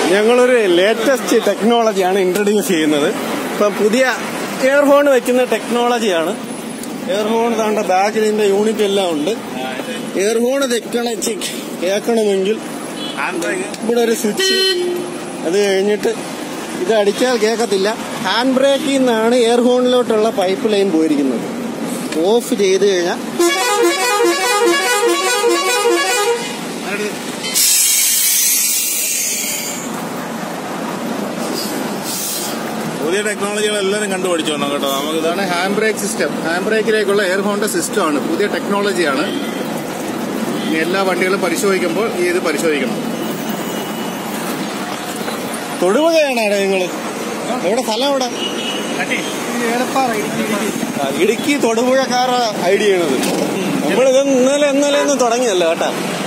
ഞങ്ങളൊരു latest ടെക്നോളജിയാണ് introduce ചെയ്യുന്നത് ഇപ്പം പുതിയ എയർ ഹോൺ വെക്കുന്ന ടെക്നോളജിയാണ് എയർ ഹോൺ താണ്ട ബാക്കിൽ ഇതിന്റെ യൂണിറ്റ് എല്ലാം ഉണ്ട് എയർ ഹോൺ ടെക്നോളജി കേൾക്കണമെങ്കിൽ ഇവിടെ ഒരു സ്വിച്ച് അത് കഴിഞ്ഞിട്ട് ഇത് അടിച്ചാൽ കേൾക്കത്തില്ല ഹാൻഡ് ബ്രേക്കിൽ നിന്നാണ് എയർ ഹോണിലോട്ടുള്ള പൈപ്പ് ലൈൻ പോയിരിക്കുന്നത് ഓഫ് ചെയ്ത് കഴിഞ്ഞാൽ പുതിയ ടെക്നോളജികൾ എല്ലാവരും കണ്ടുപിടിച്ചോണം കേട്ടോ നമുക്ക് ഇതാണ് ഹാൻഡ് ബ്രേക്ക് സിസ്റ്റം ഹാൻഡ് ബ്രേക്കിലേക്കുള്ള എയർ ഹോണിന്റെ സിസ്റ്റം ആണ് പുതിയ ടെക്നോളജിയാണ് ഇനി എല്ലാ വണ്ടികളും പരിശോധിക്കുമ്പോൾ ഈ ഇത് പരിശോധിക്കണം തൊടുപുഴയാണ് അവിടെ നിങ്ങള് എവിടെ സ്ഥലം എവിടെ ആ, ഇടുക്കി തൊടുപുഴക്കാരുടെ ഐഡിയ ആണത് നമ്മളിത് ഇന്നലെ ഇന്നലെ ഒന്നും തുടങ്ങിയല്ല കേട്ടാ